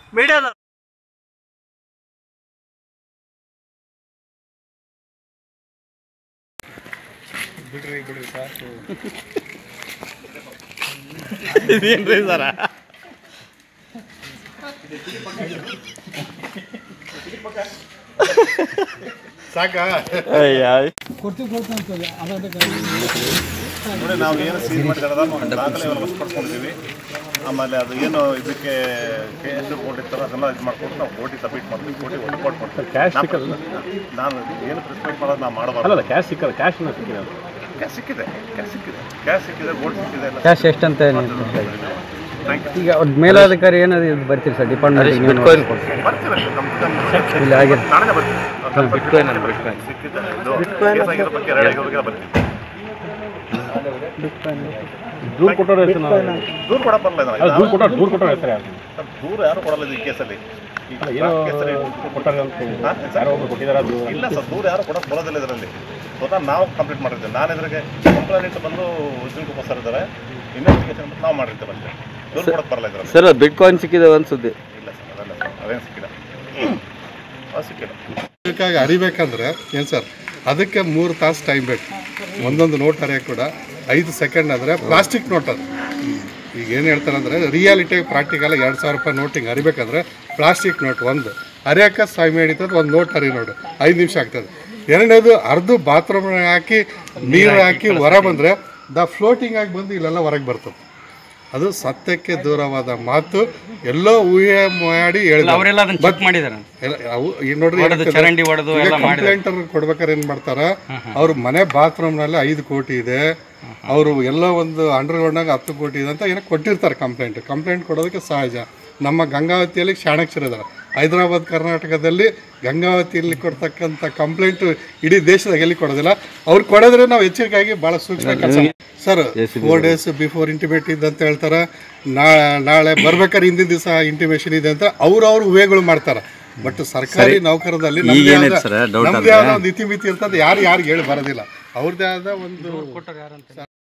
ಮೀಡಿಯಾದ ಇದೇನ್ರಿ ಸರ ಸಾಕಾ ಅಯ್ಯ ನೋಡಿ ನಾವು ಏನು ಸೀಲ್ ಮಾಡಿದಾರೆ ದಾಖಲೆ ಎಲ್ಲ ವಶಪಡಿಸ್ಕೊಂಡಿದ್ದೀವಿ ಆಮೇಲೆ ಅದು ಏನು ಇದಕ್ಕೆ ಕೆ ಎಸ್ ಕೋರ್ಟ್ ಇರ್ತಾರೋ ಅದೆಲ್ಲ ಇದು ಮಾಡ್ಕೊಂಡು ನಾವು ಕೋರ್ಟಿ ಸಬ್ಮಿಟ್ ಮಾಡ್ತೀವಿ ಕೋರ್ಟಿ ರಿಪೋರ್ಟ್ ಮಾಡ್ತೀವಿ ಕ್ಯಾಶ್ ನಾನು- ಸಿಕ್ಕಲ್ಲ ನಾನು ಏನು ಪ್ರಿಸ್ಕ್ರೈಬ್ ಮಾಡೋದು ನಾವು ಮಾಡಬಾರ್ದು ಅಲ್ಲಲ್ಲ ಕ್ಯಾಶ್ ಸಿಕ್ಕಲ್ಲ ಕ್ಯಾಶ್ ಸಿಕ್ಕಿದೆ ಕ್ಯಾಶ್ ಸಿಕ್ಕಿದೆ ಕ್ಯಾಶ್ ಸಿಕ್ಕಿದೆ ಕ್ಯಾಶ್ ಸಿಕ್ಕಿದೆ ಗೋಲ್ಡ್ ಸಿಕ್ಕಿದೆ ಎಲ್ಲ ಕ್ಯಾಶ್ ಎಷ್ಟಂತ ಥ್ಯಾಂಕ್ ಯು ಈಗ ಅವ್ರ ಮೇಲಾಧಿಕಾರಿ ಏನಾದ್ರು ಇದು ಬರ್ತೀರಿ ಸರ್ ಡಿಪಾರ್ಟ್ಮೆಂಟ್ ಬರ್ತೀವಿ ನಮ್ಮ ಇಲ್ಲಿ ಆಗಿದೆ ನಾಳೆ ಬರ್ತೀವಿ ಸಿಕ್ಕಿದೆ ಇದು ಕೇಸ್ ಆಗಿರೋ ಬಗ್ಗೆ ರೆಡಿ ಆಗಿರೋರಿಗೆ ಬರ್ತೀವಿ ದೂರು ಕೊಟ್ಟವ್ರ ಹೆಸರು ದೂರ ಕೊಡ ಬರಲ್ಲ ಇದನ್ನ. ದೂರು ಕೊಟ್ಟವ್ರು ದೂರು ಕೊಟ್ಟವ್ರ ಹೆಸರು ಯಾರು ಸರ್, ದೂರ ಯಾರು ಕೊಡಲ್ಲ ಇದು ಈ ಕೇಸಲ್ಲಿ ಈ ಏನೋ ಕೇಸಲ್ಲಿ ಕೊಟ್ಟಾರ ಅಂತ ಹಾ? ಯಾರೋ ಒಬ್ರು ಕೊಟ್ಟಿದಾರ ದೂರ ಇಲ್ಲ ಸರ್ ದೂರ ಯಾರು ಕೊಡೋದು ಬರೋದಿಲ್ಲ ಇದರಲ್ಲಿ ಸ್ವತಃ ನಾವು ಕಂಪ್ಲೀಟ್ ಮಾಡಿರ್ತೇವೆ ನಾನು ಇದ್ರಿಗೆ ಕಂಪ್ಲೇಂಟ್ ಬಂದು ಉದ್ಯೋಗ ಕುಮಾರ್ ಸರ್ ಇದ್ದಾರೆ ಇನ್ವೆಸ್ಟಿಗೇಷನ್ ನಾವು ಮಾಡಿರ್ತೇವೆ ಅಷ್ಟೇ ದೂರ ಕೊಡೋದು ಬರಲ್ಲ ಇದರಲ್ಲಿ ಸರ್ ಬಿಟ್ ಕಾಯಿನ್ ಸಿಕ್ಕಿದೆ ಒಂದು ಸುದ್ದಿ ಇಲ್ಲ ಸರ್ ಅದಲ್ಲ ಸರ್ ಅದೇನು ಸಿಕ್ಕಿಲ್ಲ ಅದು ಸಿಕ್ಕಿಲ್ಲ ಅದಕ್ಕಾಗಿ ಅರಿಬೇಕಂದ್ರೆ ಏನು ಸರ್ ಅದಕ್ಕೆ ಮೂರು ತಾಸು ಟೈಮ್ ಬೇಕು ಒಂದೊಂದು ನೋಟ್ ಅರಿಯೋಕೆ ಕೂಡ ಐದು ಸೆಕೆಂಡ್ ಅಂದರೆ ಪ್ಲಾಸ್ಟಿಕ್ ನೋಟ್ ಅದು ಈಗ ಏನು ಹೇಳ್ತಾರೆ ಅಂದರೆ ರಿಯಾಲಿಟಿ ಪ್ರಾಕ್ಟಿಕಲ್ ಎರಡು ಸಾವಿರ ರೂಪಾಯಿ ನೋಟಿಂಗ್ ಅರಿಬೇಕಂದ್ರೆ ಪ್ಲಾಸ್ಟಿಕ್ ನೋಟ್ ಒಂದು ಅರಿಯೋಕೆ ಸಮಯ ಹಿಡಿತದೆ ಒಂದು ನೋಟ್ ಅರಿ ನೋಡು ಐದು ನಿಮಿಷ ಆಗ್ತದೆ ಎರಡನೇದು ಅರ್ಧ ಬಾತ್ರೂಮ್ ಹಾಕಿ ನೀರು ಹಾಕಿ ಹೊರ ಬಂದರೆ ದ ಫ್ಲೋಟಿಂಗ್ ಆಗಿ ಬಂದು ಇಲ್ಲೆಲ್ಲ ಹೊರಗೆ ಬರ್ತದೆ ಅದು ಸತ್ಯಕ್ಕೆ ದೂರವಾದ ಮಾತು ಎಲ್ಲೋ ಊಹೆ ಮಾಡಿ ಅವರೆಲ್ಲ ಅದನ್ನ ಚೆಕ್ ಮಾಡಿದಾರೆ ಎಲ್ಲ ಅವು ಈಗ ನೋಡ್ರಿ ಏನಾಗ್ತದೆ? ಚರಂಡಿ ಹೊಡೆದು ಈಗ ಕಂಪ್ಲೇಂಟ್ ಕೊಡ್ಬೇಕಾದ್ರೆ ಏನ್ ಮಾಡ್ತಾರ ಅವ್ರ ಮನೆ ಬಾತ್ರೂಮ್ ನಲ್ಲಿ ಐದು ಕೋಟಿ ಇದೆ ಅವರು ಎಲ್ಲ ಒಂದು ಅಂಡರ್ಗ್ರೌಂಡ್ನಾಗ ಹತ್ತು ಕೋಟಿ ಇದೆ ಅಂತ ಏನೋ ಕೊಟ್ಟಿರ್ತಾರೆ ಕಂಪ್ಲೇಂಟ್ ಕಂಪ್ಲೇಂಟ್ ಕೊಡೋದಕ್ಕೆ ಸಹಜ ನಮ್ಮ ಗಂಗಾವತಿಯಲ್ಲಿ ಚಾಣಕ್ಯರು ಇದ್ದಾರೆ ಹೈದರಾಬಾದ್ ಕರ್ನಾಟಕದಲ್ಲಿ ಗಂಗಾವತಿಯಲ್ಲಿ ಕೊಡ್ತಕ್ಕಂಥ ಕಂಪ್ಲೇಂಟ್ ಇಡೀ ದೇಶದಾಗ ಎಲ್ಲಿ ಕೊಡೋದಿಲ್ಲ ಅವ್ರು ಕೊಡೋದ್ರೆ ನಾವು ಎಚ್ಚರಿಕೆಯಾಗಿ ಭಾಳ ಸೂಕ್ಷ್ಮ ಕೆಲಸ sir four days before intimate ಇದೆ ಅಂತ ಹೇಳ್ತಾರೆ ನಾ ನಾಳೆ ಬರ್ಬೇಕಾದ್ರೆ ಹಿಂದಿನ ದಿವಸ ಇಂಟಿಮೇಷನ್ ಇದೆ ಅಂತ ಅವ್ರು ಅವ್ರು ಊಹೆಗಳು ಮಾಡ್ತಾರೆ ಬಟ್ ಸರ್ಕಾರಿ ನೌಕರದಲ್ಲಿ ನಮ್ದೇ ಆದ ನಮ್ದೇ ಆದ ಒಂದು ಇತಿಮಿತಿ ಇರ್ತದೆ ಯಾರು ಯಾರಿಗೆ ಹೇಳಿ ಬರೋದಿಲ್ಲ ಅವ್ರದ್ದೇ ಆದ ಒಂದು